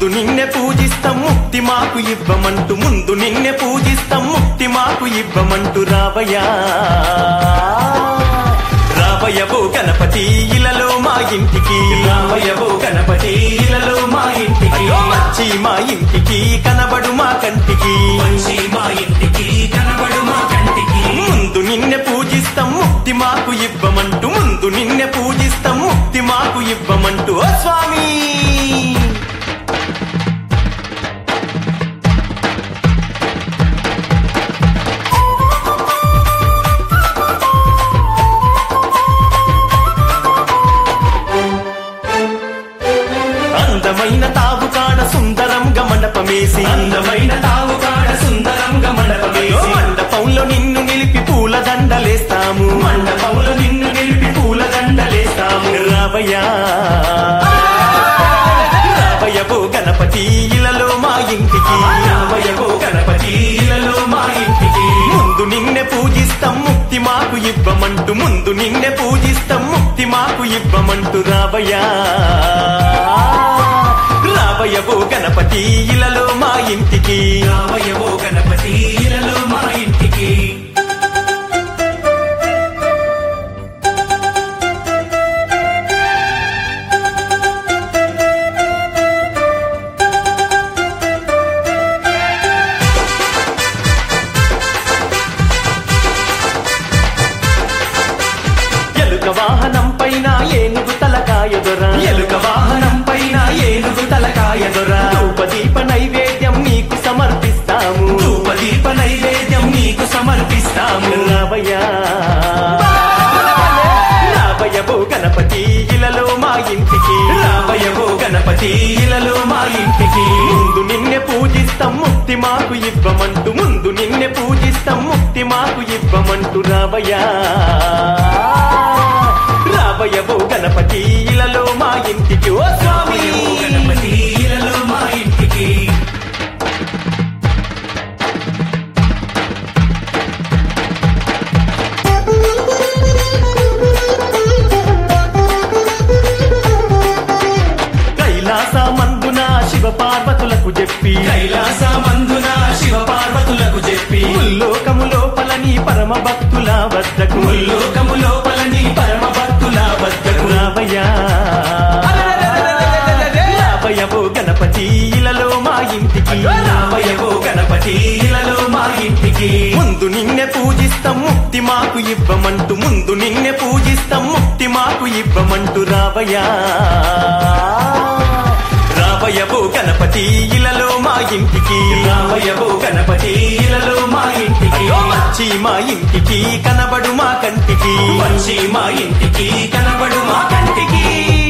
ముందు నిన్నే పూజిస్తాం ముక్తి మాకు ఇవ్వమంటూ ముందు నిన్నే పూజిస్తాం ముక్తి మాకు ఇవ్వమంటూ రావయ్యా రావయ్యవో గణపతి ఇలలో మా ఇంటికి రావయ్యవో గణపతి ఇలలో మా ఇంటికి వచ్చి మా ఇంటికి కనబడు మా కంటికి వచ్చి మా ఇంటికి కనబడు మా కంటికి ముందు నిన్నే పూజిస్తాం ముక్తి మాకు ఇవ్వమంటూ ముందు నిన్నే పూజిస్తాం ముక్తి మాకు ఇవ్వమంటూ ఓ స్వామి అందమైన తావు కాడ సుందరంగా మండపమేసి అందమైన తావు కాడ సుందరంగా మండపమేసి మండపంలో నిన్ను నిలిపి పూల దండలేస్తాము మండపంలో నిన్ను నిలిపి పూల దండలేస్తాము రావయ్యా రావయ్యవో గణపతి ఇలలో మా ఇంటికి రావయ్యవో గణపతి ఇలలో మా ఇంటికి ముందు నిన్నే పూజిస్తాం ముక్తి మాకు ఇవ్వమంటూ ముందు నిన్నే పూజిస్తాం ముక్తి మాకు ఇవ్వమంటూ రావయ్యా రావయ్యవో గణపతి ఇలలో మా ఇంటికి రావయ్యవో గణపతి ఇలలో మా ఇంటికి ఎలుక వాహనం పైన ఏనుగు తలకాయ దొర ఎలుక వాహనం పైన ఏనుగు తలకాయ దొర ధూపదీప నైవేద్యం నీకు సమర్పిస్తాము ధూపదీప నైవేద్యం నీకు సమర్పిస్తాము రావయ్యా రావయ్యవో గణపతి ఇలలో మా ఇంటికి రావయ్యవో గణపతి ఇలలో మా ఇంటికి ముందు నిన్నే పూజిస్తాం ముక్తి మాకు ఇవ్వమంటూ ముందు నిన్నే పూజిస్తాం ముక్తి మాకు ఇవ్వమంటూ రావయ్యా రావయ్యవో గణపతి ఇలలో మా ఇంటికి ఓ స్వామి రావయ్యవో గణపతి ఇలలో మా ఇంటికి కైలాస మందున శివ పార్వతులకు చెప్పి కైలాస మందున శివ పార్వతులకు చెప్పి ముల్లోకము లోపల నీ పరమ భక్తుల వద్దకు ముల్లోకము లోపల నీ పరమ భక్తుల వద్దకు రావయ్యా రావయ్యవో గణపతి ఇలలో మా ఇంటికి రావయ్యవో గణపతి ఇలలో మా ఇంటికి ముందు నిన్నే పూజిస్తాం ముక్తి మాకు ఇవ్వమంటూ ముందు నిన్నే పూజిస్తాం ముక్తి మాకు ఇవ్వమంటూ రావయ్యా రావయ్యవో గణపతి ఇలలో మా ఇంటికి రావయ్యవో గణపతి ఇలలో మా ఇంటికి వచ్చి మా ఇంటికి కనబడు మా కంటికి వచ్చి మా ఇంటికి కనబడు మా కంటికి